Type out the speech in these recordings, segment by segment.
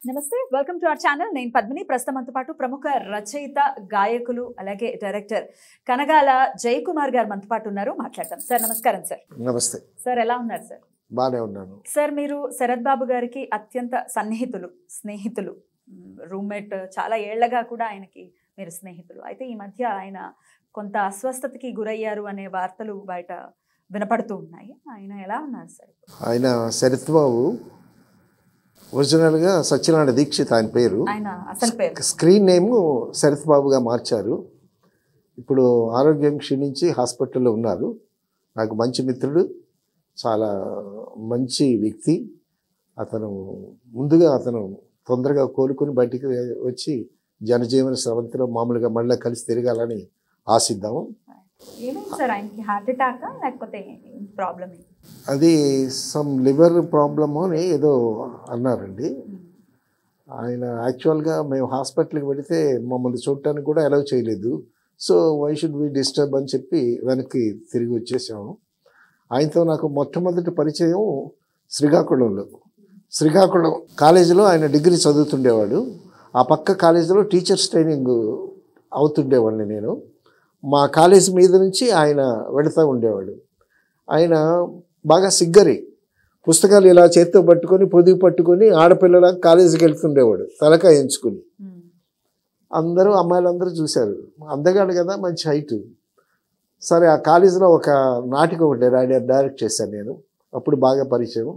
నమస్తే welcome to our channel నేను పద్మిని ప్రస్తుతం మనతో పాటు ప్రముఖ రచయిత గాయకులు అలాగే డైరెక్టర్ కనగాల జయకుమార్ గారు మనతో పాటు ఉన్నారు మాట్లాడదాం సార్ నమస్కారం సార్ నమస్తే సార్ ఎలా ఉన్నారు సార్ బాగానే ఉన్నాను సార్ మీరు శరత్ బాబు గారికి అత్యంత సన్నిహితులు స్నేహితులు రూమ్మేట్ చాలా ఏళ్లగా కూడా ఆయనకి మీరు స్నేహితులు అయితే ఈ మధ్య ఆయన కొంత అస్వస్థతకి గురయ్యారు అనే వార్తలు బయట వినపడుతూ ఉన్నాయి ఆయన ఎలా ఉన్నారు సార్ ఆయన శరత్ బాబు ఒరిజినల్గా సత్యనారాయణ దీక్షిత్ ఆయన పేరు ఆయన అసలు పేరు స్క్రీన్ నేమ్ శరత్ బాబుగా మార్చారు ఇప్పుడు ఆరోగ్యం క్షీణించి హాస్పిటల్లో ఉన్నారు నాకు మంచి మిత్రుడు చాలా మంచి వ్యక్తి అతను ముందుగా అతను తొందరగా కోలుకొని బయటికి వచ్చి జనజీవన స్రవంతిలో మామూలుగా మళ్ళీ కలిసి తిరగాలని ఆశిద్దాము ఏమైంది సార్ ఆయనకి హార్ట్ అటాకా లేకపోతే ప్రాబ్లమ్ అది సమ్ లివర్ ప్రాబ్లమ్ అని ఏదో అన్నారండి ఆయన యాక్చువల్గా మేము హాస్పిటల్కి వెళితే మమ్మల్ని చూడటానికి కూడా అలౌ చేయలేదు so why should we disturb అని చెప్పి వెనక్కి తిరిగి వచ్చేసాము ఆయనతో నాకు మొట్టమొదటి పరిచయం శ్రీకాకుళంలో శ్రీకాకుళం కాలేజీలో ఆయన డిగ్రీ చదువుతుండేవాడు ఆ పక్క కాలేజీలో టీచర్స్ ట్రైనింగ్ అవుతుండేవాడిని నేను మా కాలేజీ మీద నుంచి ఆయన వెళుతూ ఉండేవాడు ఆయన బాగా సిగ్గరి పుస్తకాలు ఇలా చేత్తో పట్టుకొని పొదిగి పట్టుకొని ఆడపిల్లల కాలేజీకి వెళ్తుండేవాడు తలకాయ ఎంచుకుని అందరూ అమ్మాయిలందరూ చూశారు అందగాడు కదా మంచి హైట్ సరే ఆ కాలేజీలో ఒక నాటిక ఒకటి రాడి డైరెక్ట్ చేశాను నేను అప్పుడు బాగా పరిచయం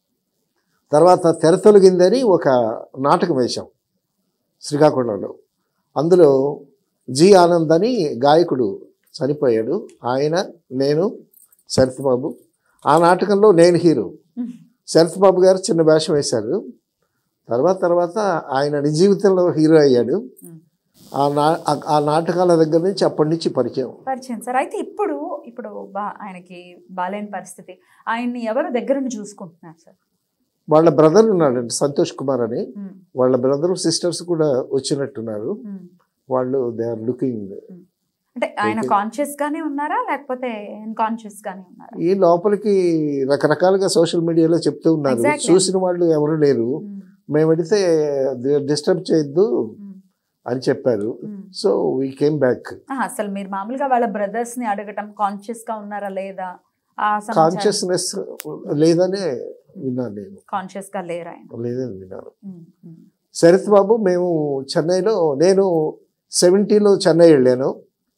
తర్వాత తెరతొలగిందని ఒక నాటకం వేశాం శ్రీకాకుళంలో అందులో జి ఆనంద్ అని గాయకుడు చనిపోయాడు ఆయన నేను శరత్ బాబు ఆ నాటకంలో నేను హీరో శరత్ బాబు గారు చిన్న వేషం వేశారు తర్వాత తర్వాత ఆయన నిజ జీవితంలో హీరో అయ్యాడు ఆ నా ఆ- ఆ నాటకాల దగ్గర నుంచి అప్పటి నుంచి పరిచయం పరిచయం సార్ అయితే ఇప్పుడు ఇప్పుడు బా ఆయనకి బాలేని పరిస్థితి ఆయన్ని ఎవరు దగ్గరుండి చూసుకుంటున్నారు సార్ వాళ్ళ బ్రదర్ ఉన్నాడండి సంతోష్ కుమార్ అని ఉమ్, వాళ్ళ బ్రదర్ సిస్టర్స్ కూడా వచ్చినట్టున్నారు ఉమ్. వాళ్ళు దే ఆర్ లుకింగ్ అంటే ఆయన అయితే- కాన్షియస్ గానే ఉన్నారా లేకపోతే అన్కాన్షియస్ గానే ఉన్నారా ఈ లోపలికి రకరకాలుగా సోషల్ మీడియాలో చెప్తూ ఉన్నారు Exactly. చూసిన వాళ్ళు ఎవరు లేరు ఉమ్, మేము వెళితే డిస్టర్బ్ చేయొద్దు ఉమ్, అని చెప్పారు um. So we came back ఆ, అసలు మీరు మామూలుగా వాళ్ళ బ్రదర్స్ ని అడగటం కాన్షియస్ గా ఉన్నారా లేదా ఆ కాన్షియస్నెస్ లేదనే విన్నాను నేను కాన్షియస్ గా లేరా ఆయన లేదని విన్నాను ఉమ్, ఉమ్, శరత్ బాబు మేము చెన్నైలో నేను సెవెంటీలో చెన్నై వెళ్ళాను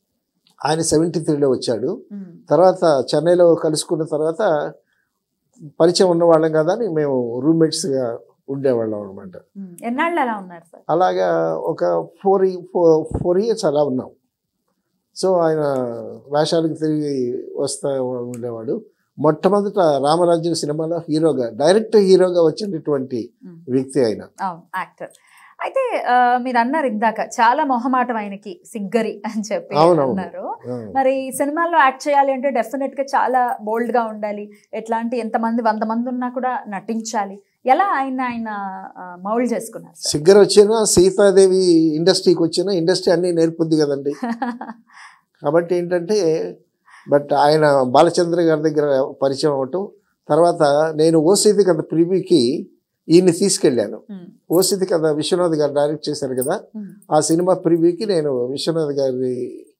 ఆయన సెవెంటీ త్రీలో వచ్చాడు ఉమ్, తర్వాత చెన్నైలో కలుసుకున్న తర్వాత పరిచయం ఉన్న వాళ్ళం కదా అని మేము రూమ్మేట్స్గా ఉండేవాళ్ళం అనమాట ఉమ్. ఎన్నాళ్ళు అలా ఉన్నారు సార్ అలాగా ఒక ఫోర్ ఫోర్ ఫోర్ ఇయర్స్ అలా ఉన్నాం సో ఆయన వేషాలకు తిరిగి వస్తా ఉండేవాడు మొట్టమొదట రామరాజ్యం సినిమాలో హీరోగా డైరెక్ట్ హీరోగా వచ్చినటువంటి ఉమ్. వ్యక్తి ఆయన అవును యాక్టర్ అయితే ఆ, మీరు అన్నారు ఇందాక చాలా మొహమాటం ఆయనకి సిగ్గరి అని చెప్పి అవునవును. అన్నారు ఆ. మరి ఈ సినిమాల్లో యాక్ట్ చేయాలి అంటే డెఫినెట్ గా చాలా బోల్డ్ గా ఉండాలి ఎట్లాంటి ఎంతమంది వంద మంది ఉన్నా కూడా నటించాలి ఎలా ఆయన ఆయన మౌల్డ్ చేసుకున్నారు సార్? సిగ్గర్ వచ్చినా సీతాదేవి ఇండస్ట్రీకి వచ్చినా ఇండస్ట్రీ అన్నీ నేర్పుద్ది కదండి కాబట్టి ఏంటంటే బట్ ఆయన బాలచంద్ర గారి దగ్గర పరిచయం అవటం తర్వాత నేను ఓసీది కథ ప్రివ్యూకి ఈయన్ని తీసుకెళ్ళాను ఉమ్, ఓసీది కథ విశ్వనాథ్ గారు డైరెక్ట్ చేశారు కదా ఉమ్, ఆ సినిమా ప్రివ్యూకి నేను విశ్వనాథ్ గారి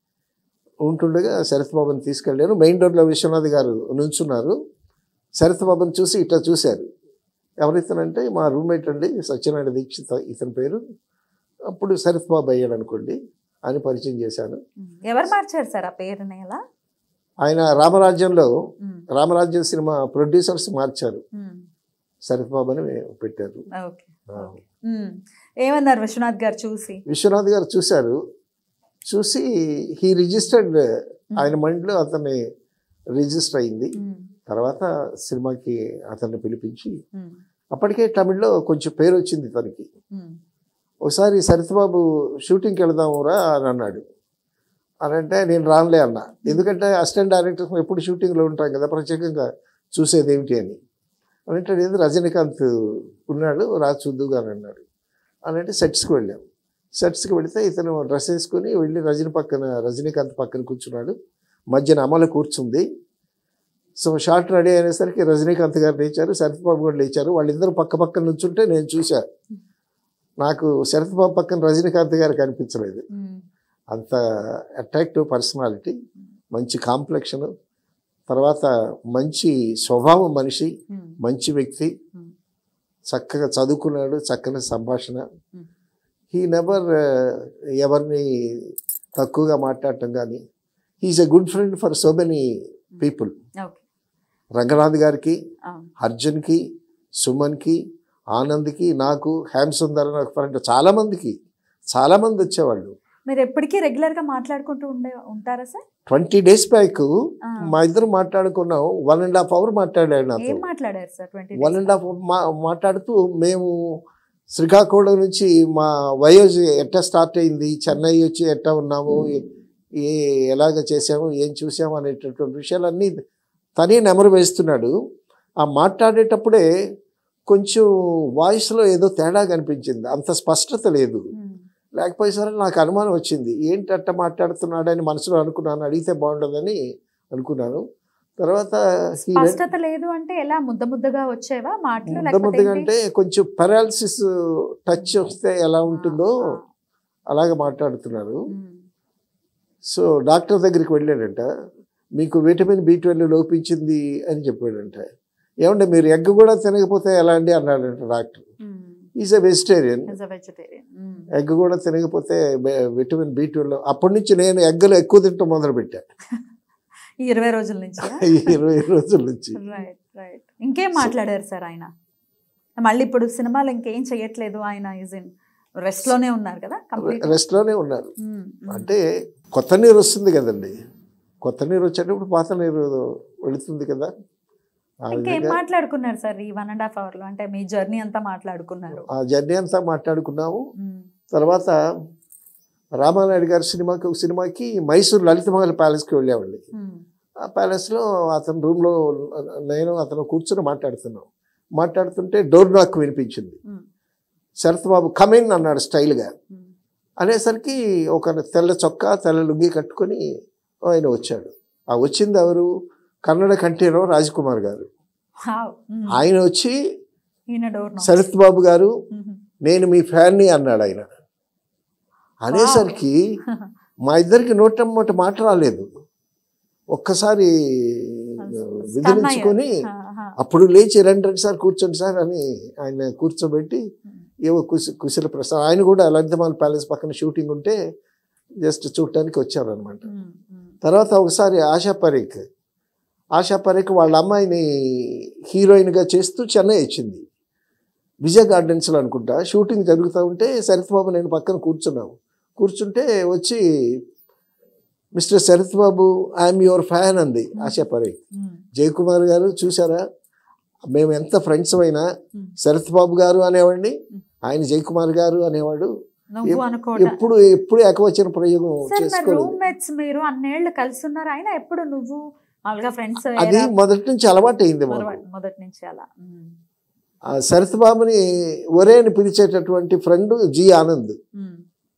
ఉంటుండగా శరత్ బాబుని తీసుకెళ్ళాను మెయిన్ డోర్లో విశ్వనాథ్ గారు నుంచున్నారు శరత్ బాబుని చూసి ఇట్లా చూశారు ఎవరితనంటే మా రూమ్మేట్ అండి సత్యనారాయణ దీక్షిత్ ఇతని పేరు అప్పుడు శరత్ బాబు అయ్యాడు అనుకోండి అని పరిచయం చేశాను ఉమ్. ఎవరు మార్చారు సార్ ఆ పేరుని ఎలా ఆయన రామరాజ్యంలో ఉమ్, రామరాజ్యం సినిమా ప్రొడ్యూసర్స్ మార్చారు ఉమ్, శరత్ బాబు అని పెట్టారు ఓకే ఆ. ఉమ్. ఏమన్నారు విశ్వనాథ్ గారు చూసి విశ్వనాథ్ గారు చూశారు చూసి హీ రిజిస్టర్డ్ ఆయన మైండ్లో అతన్ని రిజిస్టర్ అయింది ఉమ్, తర్వాత సినిమాకి అతన్ని పిలిపించి ఉమ్, అప్పటికే తమిళ్లో కొంచెం పేరు వచ్చింది తనకి ఉమ్, ఒకసారి సరితబాబు షూటింగ్కి వెళదామురా అని అన్నాడు అని అంటే నేను రానులే అన్నా ఎందుకంటే అసిస్టెంట్ డైరెక్టర్ ఎప్పుడు షూటింగ్లో ఉంటాం కదా ప్రత్యేకంగా చూసేది ఏమిటి అని అని అంటే లేదు రజనీకాంత్ ఉన్నాడు రా చూద్దుగా అని అన్నాడు అని అంటే సెట్స్కి వెళ్ళాం సెట్స్కి వెళితే ఇతను డ్రెస్ వేసుకొని వెళ్ళి రజనీ పక్కన రజనీకాంత్ పక్కన కూర్చున్నాడు మధ్యన అమలు కూర్చుంది సో షార్ట్ రెడీ అయినేసరికి రజనీకాంత్ గారు లేచారు శరత్ బాబు గారు లేచారు వాళ్ళిద్దరు పక్క పక్కన నుంచుంటే నేను చూశా నాకు శరత్ బాబు పక్కన రజనీకాంత్ గారు కనిపించలేదు మ్మ్. అంత అట్రాక్టివ్ పర్సనాలిటీ మంచి కాంప్లెక్షన్ తర్వాత మంచి స్వభావం మనిషి మ్మ్. మంచి వ్యక్తి మ్మ్. చక్కగా చదువుకున్నాడు చక్కని సంభాషణ మ్మ్. హీ నెవర్ ఎవరిని తక్కువగా మాట్లాడటం కానీ he's a good friend for so many people okay Ranganath గారికి అవును అర్జున్కి సుమన్కి ఆనంద్కి నాకు హ్యామ్ సుందర్ నాకు ఫ్రెండ్ చాలామందికి చాలామంది వచ్చేవాళ్ళు మీరు ఎప్పటికీ రెగ్యులర్ గా మాట్లాడుకుంటూ ఉండే ఉంటారా సార్ ట్వంటీ డేస్ బ్యాక్ ఆ. మా ఇద్దరు మాట్లాడుకున్నాం వన్ అండ్ హాఫ్ అవర్ మాట్లాడాడు నాతో ఏం మాట్లాడారు sir twenty one and half మా మాట్లాడుతూ మేము శ్రీకాకుళం నుంచి మా వయోజ్ ఎట్లా స్టార్ట్ అయింది చెన్నై వచ్చి ఎట్లా ఉన్నాము ఏ- ఏ ఎలాగ చేసాము ఏం చూసాము అనేటటువంటి విషయాలన్నీ తనే నెమరు వేస్తున్నాడు ఆ మాట్లాడేటప్పుడే కొంచెం వాయిస్లో ఏదో తేడా కనిపించింది అంత స్పష్టత లేదు లేకపోయేసరికి నాకు అనుమానం వచ్చింది ఏంటి అట్ట మాట్లాడుతున్నాడని మనసులో అనుకున్నాను అడిగితే బాగుండదని అనుకున్నాను తర్వాత he went- స్పష్టత లేదు అంటే ఎలా ముద్ద ముద్దగా వచ్చేవా మాటలు ముద్ద లేకపోతే ముద్దగా ఏంటి? అంటే కొంచెం పెరాలసిస్ టచ్ వస్తే ఎలా ఉంటుందో ఆ, అలాగే మాట్లాడుతున్నారు మ్మ్. సో డాక్టర్ దగ్గరికి వెళ్ళాడంట మీకు విటమిన్ బి ట్వెల్వ్ లోపించింది అని చెప్పాడంట ఏమంటే మీరు ఎగ్ కూడా తినకపోతే ఎలా అండి అన్నాడంట doctor hmm. Is a vegetarian As a vegetarian. Hmm. Egg కూడా తినకపోతే బె- విటమిన్ బి ట్వెల్వ్ అప్పటి నుంచి నేను ఎగ్గులు ఎక్కువ తింటాం మొదలుపెట్టా ఈ ఇరవై రోజుల నుంచి ఈ ఇరవై రోజుల నుంచి రైట్ రైట్ ఇంకేం మాట్లాడారు సార్ ఆయన మళ్ళీ ఇప్పుడు సినిమాలు ఇంకేం చేయట్లేదు ఆయన ఇస్ ఇన్ రెస్ట్ లోనే ఉన్నారు కదా కంప్లీట్ రెస్ట్లోనే ఉన్నారు అంటే కొత్త నీరు వస్తుంది కదండి కొత్త నీరు వచ్చేటప్పుడు పాత నీరు వెళుతుంది కదా ఆ ఇంకేం విధంగా మాట్లాడుకున్నారు సార్ ఈ వన్ అండ్ హాఫ్ అవర్ లో అంటే మీ జర్నీ అంతా మాట్లాడుకున్నారు ఆ జర్నీ అంతా మాట్లాడుకున్నాము మ్మ్. తర్వాత రామానాయుడు గారి సినిమాకి ఒక సినిమాకి మైసూర్ లలితమహల్ ప్యాలెస్కి వెళ్ళామండి మ్మ్. ఆ ప్యాలెస్లో అతని రూమ్లో నేను అతను కూర్చొని మాట్లాడుతున్నాం మాట్లాడుతుంటే డోర్ నాక్ వినిపించింది మ్మ్. శరత్ బాబు కమిన్ అన్నాడు స్టైల్గా మ్మ్. అనేసరికి ఒక తెల్ల చొక్కా తెల్ల లుంగి కట్టుకొని ఆయన వచ్చాడు ఆ వచ్చింది ఎవరు కన్నడ కంఠీరావు రాజ్కుమార్ గారు Wow. మ్మ్. ఆయన వచ్చి ఈయన డోర్ knock. శరత్ బాబు గారు మ్మ్. నేను మీ ఫ్యాన్ని అన్నాడు ఆయన అనేసరికి మా ఇద్దరికి నోటమ్మట మాట రాలేదు ఒక్కసారి విదిలించుకొని ఆ, ఆ. అప్పుడు లేచి రెండు రెండు సార్లు కూర్చోండి సార్ అని ఆయన కూర్చోబెట్టి ఏవో కుశ కుశల ప్రసాద్ ఆయన కూడా లలితమాల్ ప్యాలెస్ పక్కన షూటింగ్ ఉంటే జస్ట్ చూడటానికి వచ్చారనమాట మ్మ్. మ్మ్. తర్వాత ఒకసారి ఆశా పరేఖ్ ఆశా పరేఖ్ వాళ్ళ అమ్మాయిని హీరోయిన్గా చేస్తూ చెన్నై వచ్చింది విజయ గార్డెన్స్లో అనుకుంటా షూటింగ్ జరుగుతూ ఉంటే శరత్ బాబు నేను పక్కన కూర్చున్నాము కూర్చుంటే వచ్చి mister Sarath Babu I'm your fan అంది ఆశా పరేఖ్ మ్మ్. జయకుమార్ గారు చూసారా మేము ఎంత ఫ్రెండ్స్ అయినా మ్మ్. శరత్ బాబు గారు అనేవాడిని ఆయన జయకుమార్ గారు అనేవాడు నువ్వు ఎప్- అనుకోవడం ఎప్పుడు ఎప్పుడు ఏకవచన ప్రయోగం సార్ మరి చేసుకోలేదు రూమ్మేట్స్ మీరు అన్నేళ్ళు కలిసి ఉన్నారు ఆయన ఎప్పుడు నువ్వు మామూలుగా ఫ్రెండ్స్ అది మొదటి నుంచి అలవాటు అయింది మాకు మొదటి నుంచి అలా మ్మ్. ఆ శరత్ బాబుని ఒరే అని పిలిచేటటువంటి ఫ్రెండ్ జి ఆనంద్ మ్మ్.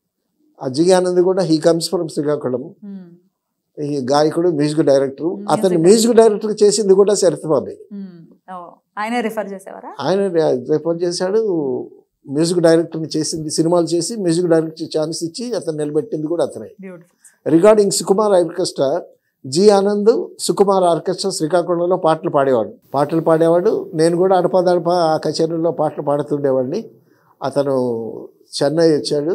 ఆ జి ఆనంద్ కూడా he comes from Srikakulam hmm. ఈ గాయకుడు మ్యూజిక్ డైరెక్టర్ Music అతను director. మ్యూజిక్ డైరెక్టర్ చేసింది కూడా శరత్ బాబే మ్మ్. ఓ ఆయనే రిఫర్ చేసేవారా ఆయన రిఫర్ చేశాడు మ్యూజిక్ డైరెక్టర్ని చేసింది సినిమాలు చేసి మ్యూజిక్ డైరెక్టర్ ఛాన్స్ ఇచ్చి అతను నిలబెట్టింది కూడా అతనే beautiful regarding Sukumar orchestra G Anand Sukumar orchestra శ్రీకాకుళంలో పాటలు పాడేవాడు పాటలు పాడేవాడు నేను కూడా అడపదడప ఆ కచేరీలో పాటలు పాడుతుండేవాడిని అతను చెన్నై వచ్చాడు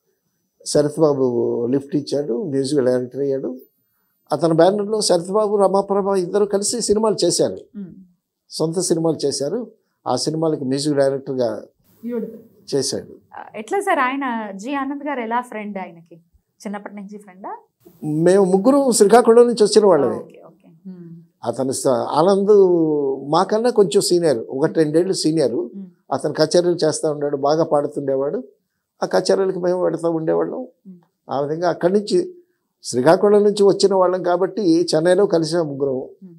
శరత్ బాబు లిఫ్ట్ ఇచ్చాడు మ్యూజిక్ డైరెక్టర్ అయ్యాడు అతని బ్యానర్లో శరత్ బాబు రమాప్రభ ఇద్దరు కలిసి సినిమాలు చేశారు సొంత సినిమాలు చేశారు ఆ సినిమాలకి మ్యూజిక్ డైరెక్టర్గా బ్యూటిఫుల్ చేశాడు ఎట్లా సార్ ఆయన జి ఆనంద్ గారు ఎలా ఫ్రెండ్ ఆయనకి చిన్నప్పటి నుంచి ఫ్రెండా మేము ముగ్గురు శ్రీకాకుళం నుంచి వచ్చిన వాళ్ళమే ఓకే ఓకే అతను స- ఆనంద్ మాకన్నా కొంచెం సీనియర్ ఒక రెండేళ్ళు సీనియర్ అతను కచేరీలు చేస్తూ ఉన్నాడు బాగా పాడుతుండేవాడు ఆ కచేరీలకు మేము పెడతా ఉండేవాళ్ళం Hmm. ఆ విధంగా అక్కడి నుంచి శ్రీకాకుళం నుంచి వచ్చిన వాళ్ళం కాబట్టి చెన్నైలో కలిసాం ముగ్గురం Hmm.